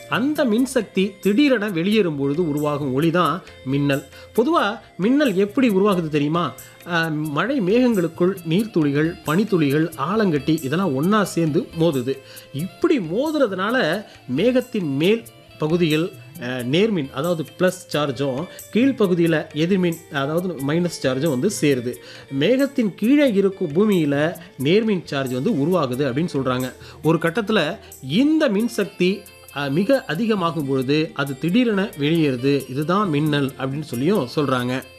அந்த மின்சக்தி திடீரென வெளியேறும் பொழுது உருவாகும் ஒளி தான் மின்னல் பொதுவாக மின்னல் எப்படி உருவாகுது தெரியுமா அஹ், மழை மேகங்களுக்குள் நீர்த்துளிகள் பனித்துளிகள் ஆலங்கட்டி இதெல்லாம் ஒன்றா சேர்ந்து மோதுது இப்படி மோதுறதுனால மேகத்தின் மேல் பகுதியில் அஹ், நேர்மின் அதாவது ப்ளஸ் சார்ஜும் கீழ்ப்பகுதியில் எதிர்மின் அதாவது மைனஸ் சார்ஜும் வந்து சேருது மேகத்தின் கீழே இருக்கும் பூமியில் நேர்மின் சார்ஜ் வந்து உருவாகுது அப்படின்னு சொல்கிறாங்க ஒரு கட்டத்தில் இந்த மின்சக்தி அஹ், மிக அதிகமாகும் பொழுது அது திடீரென வெளியேறுது இதுதான் மின்னல் அப்படின்னு சொல்லியும் சொல்கிறாங்க